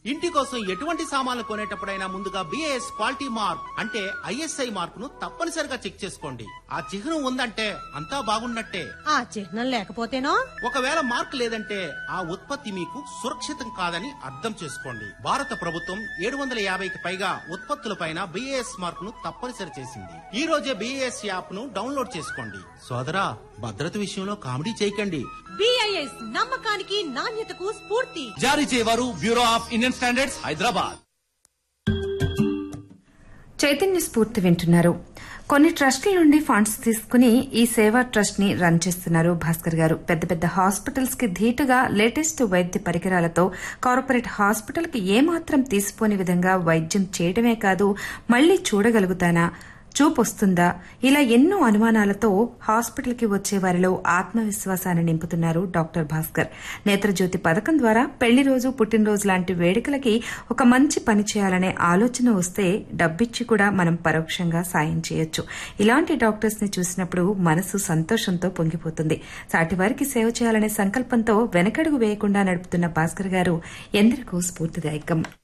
ఇంటి కోసం ఎటువంటి సామాన్లు కొనేటప్పుడైనా ముందుగా బిఏఎస్ క్వాలిటీ మార్క్ అంటే ఐఎస్ఐ మార్క్ ను తప్పనిసరిగా చెక్ చేసుకోండి ఆ చిహ్నం ఉందంటే అంతా బాగున్నట్టే ఆ చిహ్నం లేకపోతేనో ఒకవేళ మార్క్ లేదంటే ఆ ఉత్పత్తి మీకు సురక్షితం కాదని అర్థం చేసుకోండి భారత ప్రభుత్వం ఏడు వందల యాభైకి పైగా ఉత్పత్తులపైన బిఏఎస్ మార్క్ ను తప్పనిసరి చేసింది ఈ రోజే బిఏఎస్ యాప్ ను డౌన్లోడ్ చేసుకోండి సోదరా భద్రత విషయంలో కామెడీ చేయకండి బిఐఎస్ నమ్మకానికి నాణ్యతకు స్ఫూర్తి జారీ చేయవారు bureau of Indian standards Hyderabad చైతన్య స్ఫూర్తి వింటున్నారు కొన్ని ట్రస్టుల నుండి ఫండ్స్ తీసుకుని ఈ సేవా ట్రస్ట్ ని రన్ చేస్తున్నారు భాస్కర్ గారు పెద్ద పెద్ద హాస్పిటల్స్ కి ధీటుగా లేటెస్ట్ వైద్య పరికరాలతో కార్పొరేట్ హాస్పిటల్ కి ఏమాత్రం తీసిపోని విధంగా వైద్యం చేయడమే కాదు మళ్లీ చూడగలుగుతానా చూపొస్తుందా ఇలా ఎన్నో అనుమానాలతో హాస్పిటల్ కి వచ్చే వారిలో ఆత్మవిశ్వాసాన్ని నింపుతున్నారు డాక్టర్ భాస్కర్ నేత్రజ్యోతి పథకం ద్వారా పెళ్లి రోజు పుట్టినరోజు లాంటి వేడుకలకి ఒక మంచి పని చేయాలనే ఆలోచన వస్తే డబ్బిచ్చి కూడా మనం పరోక్షంగా సాయం చేయొచ్చు ఇలాంటి డాక్టర్స్ ని చూసినప్పుడు మనసు సంతోషంతో పొంగిపోతుంది సాటివారికి సేవ చేయాలనే సంకల్పంతో వెనకడుగు వేయకుండా నడుపుతున్న భాస్కర్ గారు ఎందరికూ స్ఫూర్తిదాయకం